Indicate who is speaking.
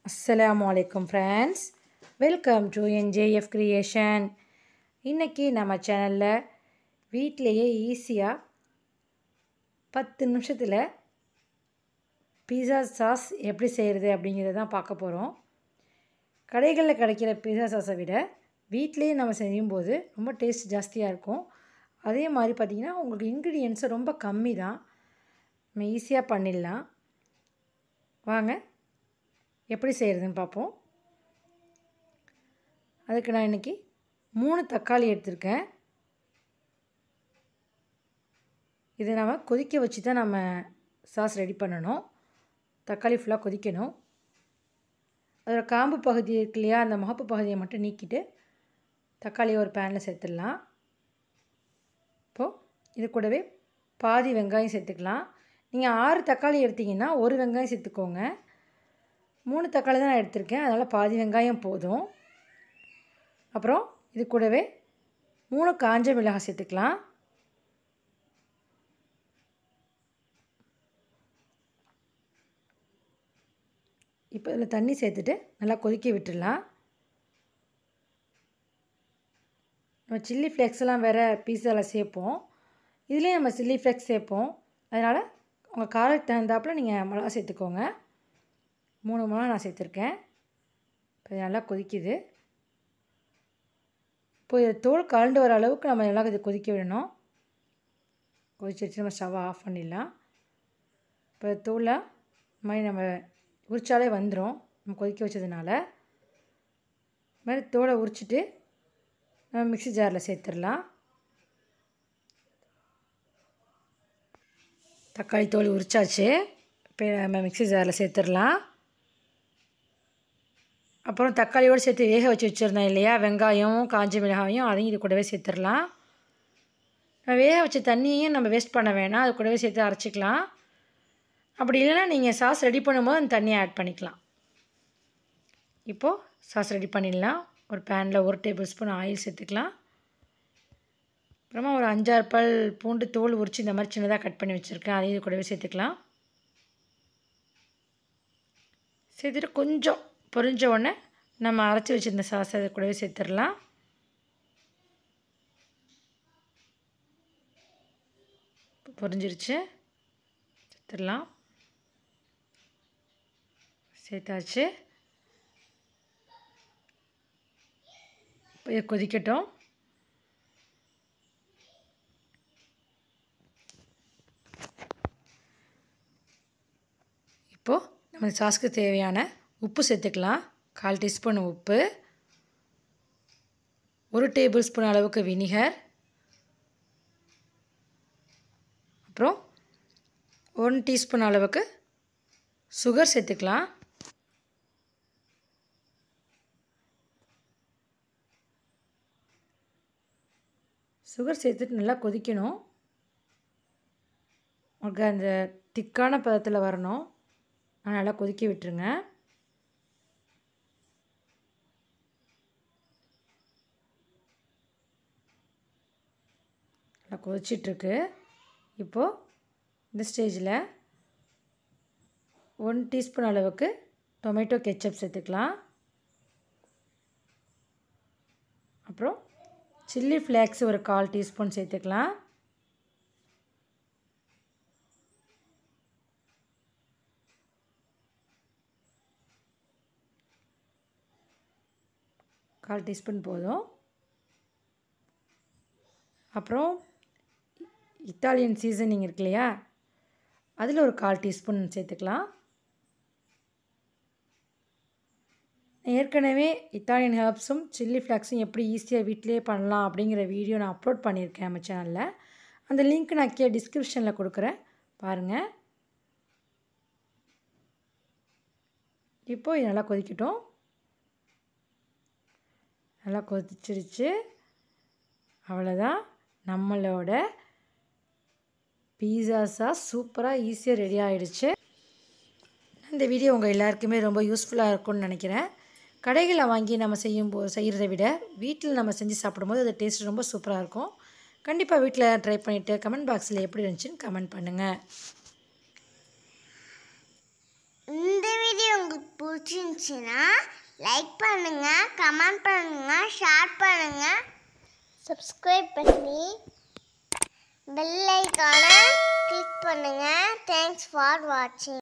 Speaker 1: அஸ்ஸலாமு அலைக்கும் friends welcome to NJF creation இன்றைக்கி நம்ம சேனலில் வீட்டிலையே ஈஸியாக பத்து நிமிஷத்தில் பீஸா சாஸ் எப்படி செய்கிறது அப்படிங்கிறத தான் பார்க்க போகிறோம் கடைகளில் கிடைக்கிற பீஸா சாஸை விட வீட்டிலேயே நம்ம செய்யும்போது ரொம்ப டேஸ்ட் ஜாஸ்தியாக இருக்கும் அதே மாதிரி பார்த்திங்கன்னா உங்களுக்கு இன்க்ரீடியன்ஸு ரொம்ப கம்மி தான் நம்ம ஈஸியாக பண்ணிடலாம் வாங்க எப்படி செய்கிறதுன்னு பார்ப்போம் அதுக்கு நான் இன்றைக்கி மூணு தக்காளி எடுத்திருக்கேன் இதை நம்ம கொதிக்க வச்சு தான் நம்ம சாஸ் ரெடி பண்ணணும் தக்காளி ஃபுல்லாக கொதிக்கணும் அதோட காம்பு பகுதி இருக்கு இல்லையா அந்த முகப்பு பகுதியை மட்டும் நீக்கிட்டு தக்காளியை ஒரு பேனில் சேர்த்துடலாம் இப்போது இது கூடவே பாதி வெங்காயம் சேர்த்துக்கலாம் நீங்கள் ஆறு தக்காளி எடுத்திங்கன்னா ஒரு வெங்காயம் சேர்த்துக்கோங்க மூணு தக்காளி தான் நான் எடுத்திருக்கேன் அதனால் பாதி வெங்காயம் போதும் அப்புறம் இது கூடவே மூணு காஞ்ச மிளகாய் சேர்த்துக்கலாம் இப்போ இதில் தண்ணி சேர்த்துட்டு நல்லா கொதிக்க விட்டுடலாம் நம்ம சில்லி ஃப்ளேக்ஸ் எல்லாம் வேறு பீஸாவில் சேர்ப்போம் இதுலேயும் நம்ம சில்லி ஃப்ளேக்ஸ் சேர்ப்போம் அதனால் உங்கள் காரத்துக்கு தகுந்தாப்பில் நீங்கள் மிளகா சேர்த்துக்கோங்க மூணு மிளகா நான் சேர்த்துருக்கேன் இப்போ இது நல்லா கொதிக்குது இப்போ இது தோல் கலண்டு வர அளவுக்கு நம்ம நல்லா இது கொதிக்க விடணும் கொதிச்சிருச்சு நம்ம ஸ்டவ் ஆஃப் பண்ணிடலாம் இப்போ தூளை இந்த மாதிரி நம்ம உரிச்சாலே வந்துடும் நம்ம கொதிக்க வச்சதுனால இது மாதிரி தோலை உரிச்சிட்டு நம்ம மிக்ஸி ஜாரில் சேர்த்துடலாம் தக்காளி தோல் உரிச்சாச்சு இப்போ நம்ம மிக்ஸி ஜாரில் சேர்த்துடலாம் அப்புறம் தக்காளியோடு சேர்த்து வேக வச்சு வச்சுருந்தேன் இல்லையா வெங்காயம் காஞ்ச மிளகாயும் அதையும் இது கூடவே சேர்த்துடலாம் வேக வச்ச தண்ணியையும் நம்ம வேஸ்ட் பண்ண வேணாம் அது கூடவே சேர்த்து அரைச்சிக்கலாம் அப்படி இல்லைன்னா நீங்கள் சாஸ் ரெடி பண்ணும்போது அந்த தண்ணியை ஆட் பண்ணிக்கலாம் இப்போது சாஸ் ரெடி பண்ணிடலாம் ஒரு பேனில் ஒரு டேபிள் ஸ்பூன் ஆயில் சேர்த்துக்கலாம் அப்புறமா ஒரு அஞ்சாறு பல் பூண்டு தோல் உரித்து இந்த மாதிரி சின்னதாக கட் பண்ணி வச்சுருக்கேன் அதையும் இது கூடவே சேர்த்துக்கலாம் சேர்த்துட்டு கொஞ்சம் பொரிஞ்ச உடனே நம்ம அரைச்சி வச்சுருந்த சாஸை அது கூடவே சேர்த்துடலாம் பொரிஞ்சிருச்சு சேர்த்துடலாம் சேர்த்தாச்சு இப்போ இது கொதிக்கட்டும் இப்போது நம்ம சாஸ்க்கு தேவையான உப்பு சேர்த்துக்கலாம் கால் டீஸ்பூன் உப்பு ஒரு டேபிள் ஸ்பூன் அளவுக்கு வினிகர் அப்புறம் ஒன் டீஸ்பூன் அளவுக்கு சுகர் சேர்த்துக்கலாம் சுகர் சேர்த்துட்டு நல்லா கொதிக்கணும் உங்களுக்கு அந்த திக்கான பதத்தில் வரணும் நல்லா கொதிக்க விட்டுருங்க நல்லா கொதிச்சிட்ருக்கு இப்போது இந்த ஸ்டேஜில் ஒன் டீஸ்பூன் அளவுக்கு டொமேட்டோ கெச்சப் சேர்த்துக்கலாம் அப்புறம் சில்லி ஃப்ளேக்ஸ் ஒரு கால் டீஸ்பூன் சேர்த்துக்கலாம் கால் டீஸ்பூன் போதும் அப்புறம் இத்தாலியன் சீசனிங் இருக்கு இல்லையா அதில் ஒரு கால் டீஸ்பூன் சேர்த்துக்கலாம் ஏற்கனவே இத்தாலியன் ஹர்ப்ஸும் சில்லி ஃப்ளாக்ஸும் எப்படி ஈஸியாக வீட்டிலே பண்ணலாம் அப்படிங்கிற வீடியோ நான் அப்லோட் பண்ணியிருக்கேன் நம்ம சேனலில் அந்த லிங்க் நான் கே டிஸ்கிரிப்ஷனில் கொடுக்குறேன் பாருங்கள் இப்போது இது நல்லா கொதிக்கட்டும் நல்லா கொதிச்சிருச்சு அவ்வளோதான் நம்மளோட பீஸா சாஸ் சூப்பராக ஈஸியாக ரெடி ஆகிடுச்சு இந்த வீடியோ உங்கள் எல்லாருக்குமே ரொம்ப யூஸ்ஃபுல்லாக இருக்கும்னு நினைக்கிறேன் கடைகளில் வாங்கி நம்ம செய்யும் போ செய்கிறத விட வீட்டில் நம்ம செஞ்சு சாப்பிடும்போது அது டேஸ்ட் ரொம்ப சூப்பராக இருக்கும் கண்டிப்பாக வீட்டில் ட்ரை பண்ணிவிட்டு கமெண்ட் பாக்ஸில் எப்படி இருந்துச்சுன்னு கமெண்ட் பண்ணுங்கள்
Speaker 2: இந்த வீடியோ உங்களுக்கு பிடிச்சிருந்துச்சு பிடிச்சிருந்துச்சுன்னா லைக் பண்ணுங்க கமெண்ட் பண்ணுங்க ஷேர் பண்ணுங்க சப்ஸ்கிரைப் பண்ணி பெல் ஐக்கானை கிளிக் பண்ணுங்க தேங்க்ஸ் ஃபார் வாட்சிங்